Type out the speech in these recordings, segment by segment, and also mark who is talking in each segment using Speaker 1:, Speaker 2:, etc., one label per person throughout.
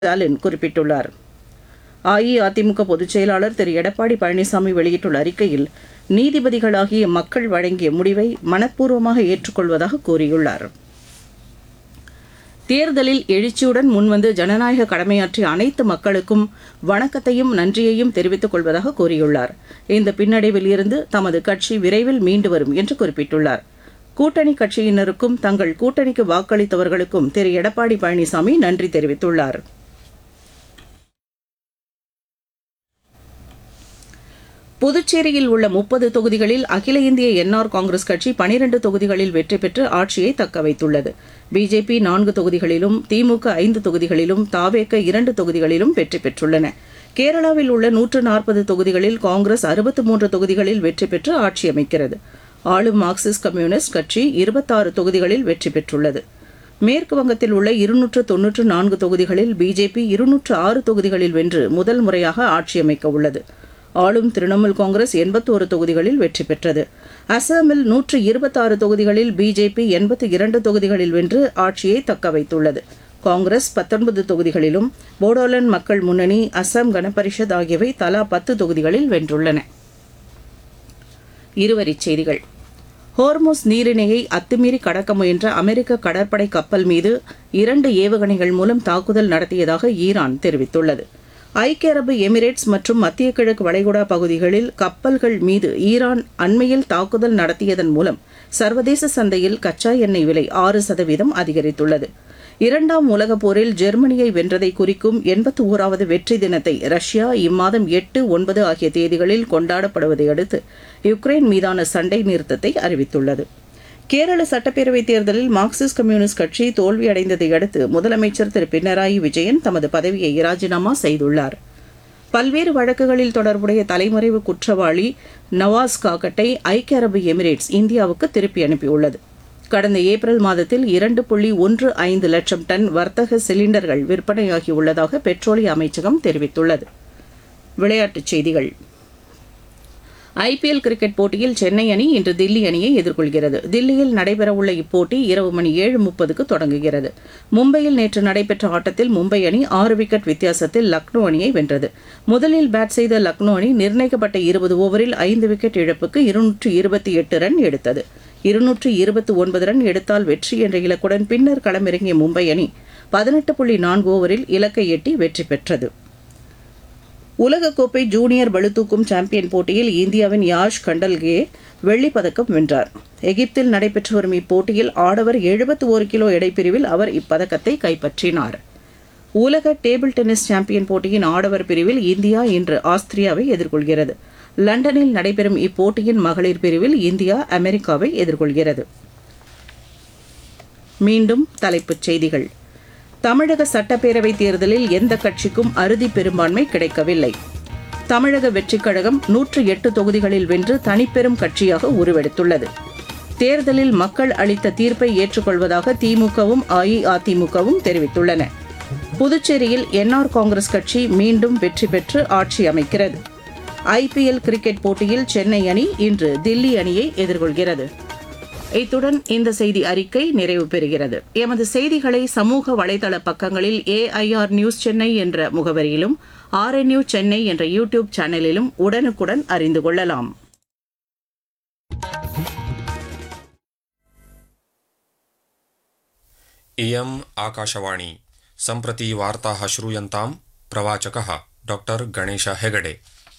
Speaker 1: ஸ்டாலின் குறிப்பிட்டுள்ளார் அஇஅதிமுக பொதுச் செயலாளர் திரு எடப்பாடி பழனிசாமி வெளியிட்டுள்ள அறிக்கையில் நீதிபதிகளாகிய மக்கள் வழங்கிய முடிவை மனப்பூர்வமாக ஏற்றுக்கொள்வதாக கூறியுள்ளார் தேர்தலில் எழுச்சியுடன் முன்வந்து ஜனநாயக கடமையாற்றிய அனைத்து மக்களுக்கும் வணக்கத்தையும் நன்றியையும் தெரிவித்துக் கொள்வதாக கூறியுள்ளார் இந்த பின்னடைவில் இருந்து தமது கட்சி விரைவில் மீண்டு வரும் என்று குறிப்பிட்டுள்ளார் கூட்டணி கட்சியினருக்கும் தங்கள் கூட்டணிக்கு வாக்களித்தவர்களுக்கும் திரு எடப்பாடி பழனிசாமி நன்றி தெரிவித்துள்ளார் புதுச்சேரியில் உள்ள முப்பது தொகுதிகளில் அகில இந்திய என்ஆர் காங்கிரஸ் கட்சி பனிரண்டு தொகுதிகளில் வெற்றி பெற்று ஆட்சியை தக்க வைத்துள்ளது பிஜேபி நான்கு தொகுதிகளிலும் திமுக ஐந்து தொகுதிகளிலும் தாவேக இரண்டு தொகுதிகளிலும் வெற்றி பெற்றுள்ளன கேரளாவில் உள்ள நூற்று நாற்பது தொகுதிகளில் காங்கிரஸ் அறுபத்து மூன்று தொகுதிகளில் வெற்றி பெற்று ஆட்சி அமைக்கிறது ஆளும் மார்க்சிஸ்ட் கம்யூனிஸ்ட் கட்சி இருபத்தாறு தொகுதிகளில் வெற்றி பெற்றுள்ளது மேற்கு வங்கத்தில் உள்ள இருநூற்று தொன்னூற்று நான்கு தொகுதிகளில் பிஜேபி இருநூற்று ஆறு தொகுதிகளில் வென்று முதல் முறையாக ஆட்சி அமைக்க உள்ளது ஆளும் திரிணாமுல் காங்கிரஸ் எண்பத்தோரு தொகுதிகளில் வெற்றி பெற்றது அசாமில் நூற்று இருபத்தாறு தொகுதிகளில் பிஜேபி எண்பத்தி இரண்டு தொகுதிகளில் வென்று ஆட்சியை தக்க வைத்துள்ளது காங்கிரஸ் பத்தொன்பது தொகுதிகளிலும் போடோலாந்து மக்கள் முன்னணி அசாம் கனபரிஷத் ஆகியவை தலா பத்து தொகுதிகளில் வென்றுள்ளன இருவரிச் செய்திகள் ஹோர்மோஸ் நீரிணையை அத்துமீறி கடக்க முயன்ற அமெரிக்க கடற்படை கப்பல் மீது இரண்டு ஏவுகணைகள் மூலம் தாக்குதல் நடத்தியதாக ஈரான் தெரிவித்துள்ளது ஐக்கிய அரபு எமிரேட்ஸ் மற்றும் மத்திய கிழக்கு வளைகுடா பகுதிகளில் கப்பல்கள் மீது ஈரான் அண்மையில் தாக்குதல் நடத்தியதன் மூலம் சர்வதேச சந்தையில் கச்சா எண்ணெய் விலை ஆறு சதவீதம் அதிகரித்துள்ளது இரண்டாம் உலகப் போரில் ஜெர்மனியை வென்றதை குறிக்கும் எண்பத்தி ஓராவது வெற்றி தினத்தை ரஷ்யா இம்மாதம் எட்டு ஒன்பது ஆகிய தேதிகளில் கொண்டாடப்படுவதை அடுத்து யுக்ரைன் மீதான சண்டை நிறுத்தத்தை அறிவித்துள்ளது கேரள சட்டப்பேரவைத் தேர்தலில் மார்க்சிஸ்ட் கம்யூனிஸ்ட் கட்சி தோல்வியடைந்ததை அடுத்து முதலமைச்சர் திரு பினராயி விஜயன் தமது பதவியை ராஜினாமா செய்துள்ளார் பல்வேறு வழக்குகளில் தொடர்புடைய தலைமறைவு குற்றவாளி நவாஸ் காகட்டை ஐக்கிய அரபு எமிரேட்ஸ் இந்தியாவுக்கு திருப்பி அனுப்பியுள்ளது கடந்த ஏப்ரல் மாதத்தில் இரண்டு புள்ளி ஒன்று ஐந்து லட்சம் டன் வர்த்தக சிலிண்டர்கள் விற்பனையாகியுள்ளதாக பெட்ரோலிய அமைச்சகம் தெரிவித்துள்ளது விளையாட்டுச் செய்திகள் ஐபிஎல் கிரிக்கெட் போட்டியில் சென்னை அணி இன்று தில்லி அணியை எதிர்கொள்கிறது தில்லியில் நடைபெறவுள்ள இப்போட்டி இரவு மணி ஏழு முப்பதுக்கு தொடங்குகிறது மும்பையில் நேற்று நடைபெற்ற ஆட்டத்தில் மும்பை அணி ஆறு விக்கெட் வித்தியாசத்தில் லக்னோ அணியை வென்றது முதலில் பேட் செய்த லக்னோ அணி நிர்ணயிக்கப்பட்ட இருபது ஓவரில் ஐந்து விக்கெட் இழப்புக்கு இருநூற்று இருபத்தி எட்டு ரன் எடுத்தது இருநூற்று இருபத்தி ஒன்பது ரன் எடுத்தால் வெற்றி என்ற இலக்குடன் பின்னர் களமிறங்கிய மும்பை அணி பதினெட்டு புள்ளி நான்கு ஓவரில் இலக்கை எட்டி வெற்றி பெற்றது உலகக்கோப்பை ஜூனியர் பளுதூக்கும் சாம்பியன் போட்டியில் இந்தியாவின் யாஷ் கண்டல்கே வெள்ளிப் பதக்கம் வென்றார் எகிப்தில் நடைபெற்று வரும் இப்போட்டியில் ஆடவர் எழுபத்தி ஒரு கிலோ எடைப்பிரிவில் அவர் இப்பதக்கத்தை கைப்பற்றினார் உலக டேபிள் டென்னிஸ் சாம்பியன் போட்டியின் ஆடவர் பிரிவில் இந்தியா இன்று ஆஸ்திரியாவை எதிர்கொள்கிறது லண்டனில் நடைபெறும் இப்போட்டியின் மகளிர் பிரிவில் இந்தியா அமெரிக்காவை எதிர்கொள்கிறது மீண்டும் தலைப்புச் செய்திகள் தமிழக சட்டப்பேரவைத் தேர்தலில் எந்த கட்சிக்கும் அறுதி பெரும்பான்மை கிடைக்கவில்லை தமிழக வெற்றிக் கழகம் நூற்று எட்டு தொகுதிகளில் வென்று தனிப்பெரும் கட்சியாக உருவெடுத்துள்ளது தேர்தலில் மக்கள் அளித்த தீர்ப்பை ஏற்றுக்கொள்வதாக திமுகவும் அஇஅதிமுகவும் தெரிவித்துள்ளன புதுச்சேரியில் என்ஆர் காங்கிரஸ் கட்சி மீண்டும் வெற்றி பெற்று ஆட்சி அமைக்கிறது ஐபிஎல் கிரிக்கெட் போட்டியில் சென்னை அணி இன்று தில்லி அணியை எதிர்கொள்கிறது இத்துடன் இந்த செய்தி அறிக்கை நிறைவு பெறுகிறது எமது செய்திகளை சமூக வலைதள பக்கங்களில் ஏஐஆர் நியூஸ் சென்னை என்ற முகவரியிலும் ஆர்என்யூ சென்னை என்ற யூடியூப் சேனலிலும் உடனுக்குடன் அறிந்து கொள்ளலாம்
Speaker 2: इयम् आकाशवाणी सम्प्रति वार्ताः श्रूयन्तां प्रवाचकः डॉक्टर् गणेश हेगडे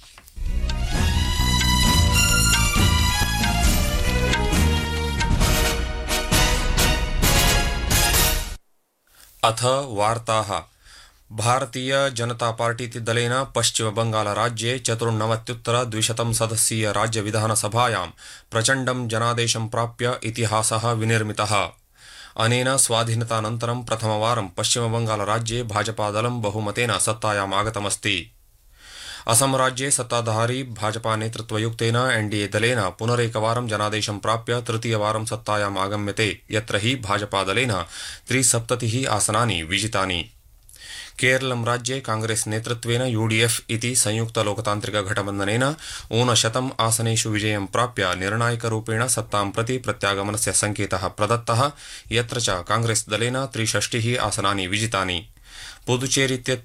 Speaker 2: अथ वार्ताः भारतीय जनता पार्टी दलेन पश्चिमबङ्गालराज्ये चतुर्नवत्युत्तर द्विशतं सदस्यीय राज्यविधानसभायां प्रचण्डं जनादेशं प्राप्य इतिहासः विनिर्मितः अनेन स्वाधीनतानन्तरं प्रथमवारं पश्चिमबङ्गालराज्ये भाजपादलं बहुमतेन सत्तायाम् आगतमस्ति असम राज्ये सत्ताधारी भाजपा नेतृत्वयुक्तेन एनडीए दलेन पुनरेकवारं जनादेशं प्राप्य तृतीयवारं सत्तायाम् आगम्यते यत्र हि भाजपादलेन त्रिसप्ततिः आसनानि विजितानि केरलं राज्ये कांग्रेस नेतृत्वेन यूडीएफ इति संयुक्तलोकतान्त्रिकगठबन्धनेन ऊनशतम् आसनेषु विजयं प्राप्य निर्णायकरूपेण सत्तां प्रति प्रत्यागमनस्य सङ्केतः प्रदत्तः यत्र च कांग्रेस दलेन त्रिषष्टिः आसनानि विजितानि पुदुचेरी